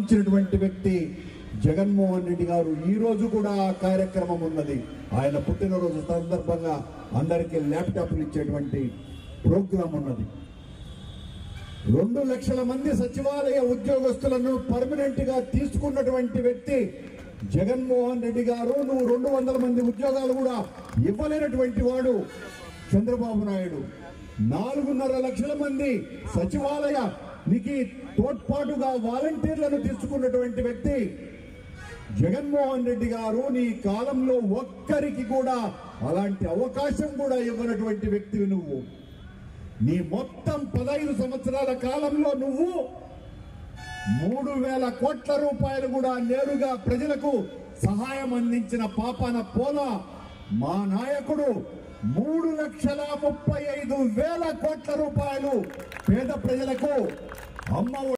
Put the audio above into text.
ఇచ్చినటువంటి వ్యక్తి జగన్మోహన్ రెడ్డి గారు ఈ రోజు కూడా ఆ కార్యక్రమం ఉన్నది ఆయన పుట్టినరోజు సందర్భంగా అందరికీ ల్యాప్టాప్లు ఇచ్చేటువంటి ప్రోగ్రాం ఉన్నది రెండు లక్షల మంది సచివాలయ ఉద్యోగస్తులను పర్మనెంట్ గా తీసుకున్నటువంటి వ్యక్తి జగన్మోహన్ రెడ్డి గారు నువ్వు రెండు వందల మంది ఉద్యోగాలు కూడా ఇవ్వలేనటువంటి వాడు చంద్రబాబు నాయుడు నాలుగున్నర లక్షల మంది సచివాలయానికి తోడ్పాటుగా వాలంటీర్లను తీసుకున్నటువంటి వ్యక్తి జగన్మోహన్ రెడ్డి గారు నీ కాలంలో ఒక్కరికి కూడా అలాంటి అవకాశం కూడా ఇవ్వనటువంటి వ్యక్తివి నువ్వు నీ మొత్తం పదహైదు సంవత్సరాల కాలంలో నువ్వు మూడు వేల కోట్ల రూపాయలు కూడా నేరుగా ప్రజలకు సహాయం అందించిన పాపాన పోలా మా నాయకుడు మూడు లక్షల ముప్పై ఐదు వేల కోట్ల రూపాయలు పేద ప్రజలకు అమ్మ